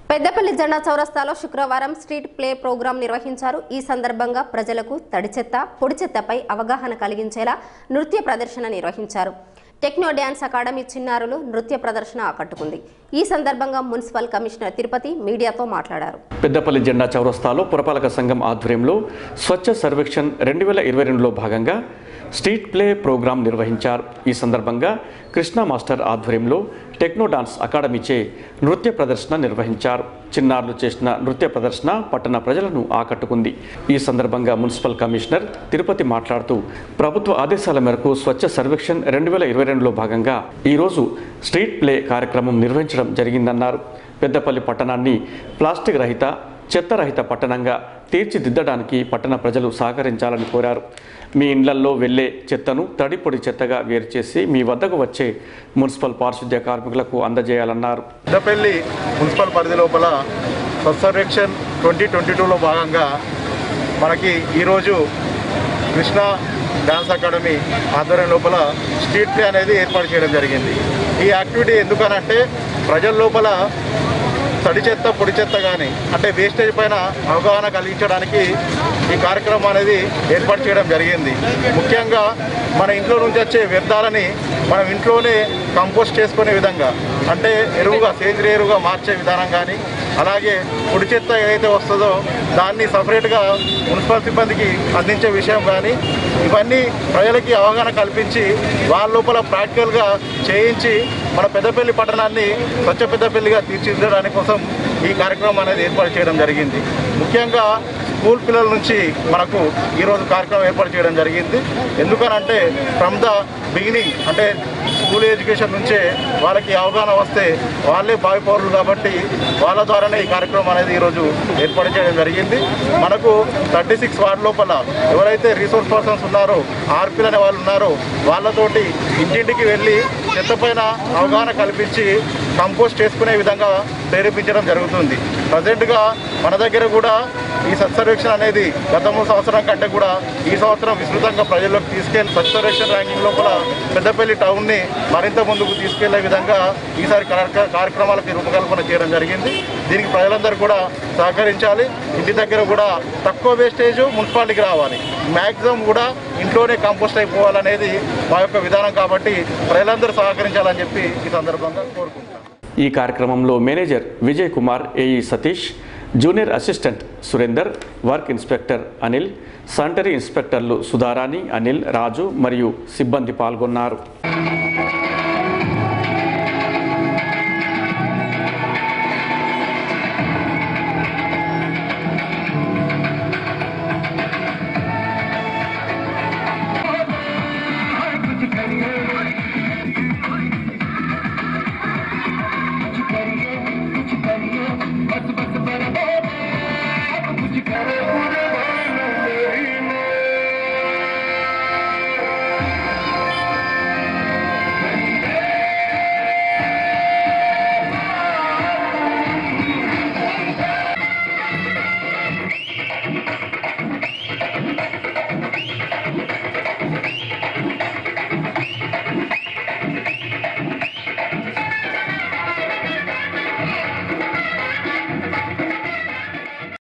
పెద్దపల్లి జెండా చౌరస్తాలో శుక్రవారం స్ట్రీట్ ప్లే ప్రోగ్రాం నిర్వహించారు ఈ సందర్భంగా ప్రజలకు తడి చెత్త పొడి చెత్తపై అవగాహన కలిగించేలా నృత్య ప్రదర్శన నిర్వహించారు టెక్నో డ్యాన్స్ అకాడమీ చిన్నారులు నృత్య ప్రదర్శన ఆకట్టుకుంది ఈ సందర్భంగా మున్సిపల్ కమిషనర్ తిరుపతి మీడియాతో మాట్లాడారు పెద్దపల్లి జెండా చౌరస్తాలో పురపాలక సంఘం ఆధ్వర్యంలో స్వచ్ఛ సర్వేక్షణ్ రెండు వేల ఇరవై రెండులో భాగంగా స్ట్రీట్ ప్లే ప్రోగ్రాం నిర్వహించారు ఈ సందర్భంగా కృష్ణ మాస్టర్ ఆధ్వర్యంలో టెక్నో డాన్స్ అకాడమీచే నృత్య ప్రదర్శన నిర్వహించారు చిన్నారులు చేసిన నృత్య ప్రదర్శన పట్టణ ప్రజలను ఆకట్టుకుంది ఈ సందర్భంగా మున్సిపల్ కమిషనర్ తిరుపతి మాట్లాడుతూ ప్రభుత్వ ఆదేశాల మేరకు స్వచ్ఛ సర్వేక్షణ్ రెండు వేల ఇరవై రెండులో భాగంగా ఈరోజు స్ట్రీట్ ప్లే కార్యక్రమం నిర్వహించడం జరిగిందన్నారు పెద్దపల్లి పట్టణాన్ని ప్లాస్టిక్ రహిత చెత్తరహిత పట్టణంగా తీర్చిదిద్దడానికి పట్టణ ప్రజలు సహకరించాలని కోరారు మీ ఇండ్లల్లో వెళ్ళే చెత్తను తడి పొడి చెత్తగా వేరు చేసి మీ వద్దకు వచ్చే మున్సిపల్ పారిశుద్ధ్య కార్మికులకు అందజేయాలన్నారు పెద్దపల్లి మున్సిపల్ పరిధి లోపల సర్వేక్షన్ ట్వంటీ ట్వంటీ టూలో భాగంగా మనకి ఈరోజు కృష్ణ డ్యాన్స్ అకాడమీ ఆధ్వర్యం లోపల స్ట్రీట్ ప్లే అనేది ఏర్పాటు చేయడం జరిగింది ఈ యాక్టివిటీ ఎందుకనంటే ప్రజల లోపల తడి చెత్త పొడి చెత్త కానీ అంటే వేస్టేజ్ పైన అవగాహన కలిగించడానికి ఈ కార్యక్రమం అనేది ఏర్పాటు చేయడం జరిగింది ముఖ్యంగా మన ఇంట్లో నుంచి వచ్చే వ్యర్థాలని మనం ఇంట్లోనే కంపోస్ట్ చేసుకునే విధంగా అంటే ఎరువుగా సేంద్రియ ఎరువుగా మార్చే విధానం కానీ అలాగే పొడి చెత్త ఏదైతే వస్తుందో దాన్ని సపరేట్గా మున్సిపల్ సిబ్బందికి అందించే విషయం కానీ ఇవన్నీ ప్రజలకి అవగాహన కల్పించి వాళ్ళ లోపల ప్రాక్టికల్గా చేయించి మన పెద్దపల్లి పట్టణాన్ని స్వచ్ఛ పెద్దపల్లిగా తీర్చిదిద్దడానికి కోసం ఈ కార్యక్రమం అనేది ఏర్పాటు చేయడం జరిగింది ముఖ్యంగా స్కూల్ పిల్లల నుంచి మనకు ఈరోజు కార్యక్రమం ఏర్పాటు చేయడం జరిగింది ఎందుకనంటే ఫ్రమ్ ద బిగినింగ్ అంటే స్కూల్ ఎడ్యుకేషన్ నుంచే వాళ్ళకి అవగాహన వస్తే వాళ్ళే భావి పౌరులు కాబట్టి వాళ్ళ ద్వారానే ఈ కార్యక్రమం అనేది ఈరోజు ఏర్పాటు చేయడం జరిగింది మనకు థర్టీ సిక్స్ వార్డు లోపల ఎవరైతే రీసోర్స్ పర్సన్స్ ఉన్నారో ఆర్పీలు అనే వాళ్ళు ఉన్నారో వాళ్ళతోటి ఇంటింటికి వెళ్ళి చెత్త పైన అవగాహన కల్పించి కంపోస్ట్ చేసుకునే విధంగా ప్రేరేపించడం జరుగుతుంది ప్రజెంట్గా మన దగ్గర కూడా ఈ సత్సర్వేక్షణ అనేది గత మూడు సంవత్సరం కంటే కూడా ఈ సంవత్సరం విస్తృతంగా ప్రజల్లోకి తీసుకెళ్లి సత్సర్వేక్షణ ర్యాంకింగ్ లోపల పెద్దపల్లి టౌన్ని మరింత ముందుకు తీసుకెళ్లే విధంగా ఈసారి కార్య- కార్యక్రమాలకి రూపకల్పన చేయడం జరిగింది దీనికి ప్రజలందరూ కూడా సహకరించాలి ఇంటి దగ్గర కూడా తక్కువ వేస్టేజ్ మున్సిపాలిటీకి రావాలి మ్యాక్సిమం కూడా ఇంట్లోనే కంపోస్ట్ అయిపోవాలనేది మా యొక్క విధానం కాబట్టి ప్రజలందరూ సహకరించాలని చెప్పి ఈ సందర్భంగా కోరుకుంటున్నాను ఈ కార్యక్రమంలో manager Vijay Kumar AE Satish junior assistant Surender work inspector Anil sanitary ఇన్స్పెక్టర్లు సుధారాణి అనిల్ రాజు మరియు సిబ్బంది పాల్గొన్నారు